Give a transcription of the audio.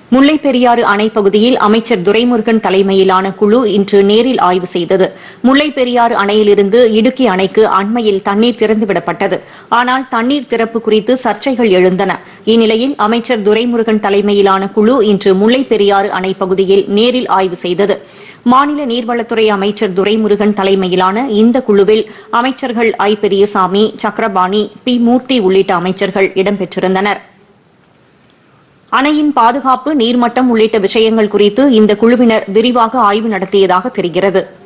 முல்லைப் பெரியாறு அணை பகுதியில் அமைச்சர் துரைமுருகன் தலைமையிலான குழு இன்று நேரில் ஆய்வு செய்தது முல்லைப் பெரியாறு அணையிலிருந்து இடுக்கி அணைக்கு அண்மையில் தண்ணீர் திறந்துவிடப்பட்டது ஆனால் தண்ணீர் திறப்பு குறித்து சர்ச்சைகள் எழுந்தன இந்நிலையில் அமைச்சர் துரைமுருகன் தலைமையிலான குழு இன்று முல்லைப் பெரியாறு அணை பகுதியில் நேரில் ஆய்வு செய்தது மாநில நீர்வளத்துறை அமைச்சர் துரைமுருகன் தலைமையிலான இந்த குழுவில் அமைச்சர்கள் ஐ பெரியசாமி சக்கரபாணி பி மூர்த்தி உள்ளிட்ட அமைச்சர்கள் இடம்பெற்றிருந்தனர் அணையின் பாதுகாப்பு நீர்மட்டம் உள்ளிட்ட விஷயங்கள் குறித்து இந்த குழுவினர் விரிவாக ஆய்வு நடத்தியதாக தெரிகிறது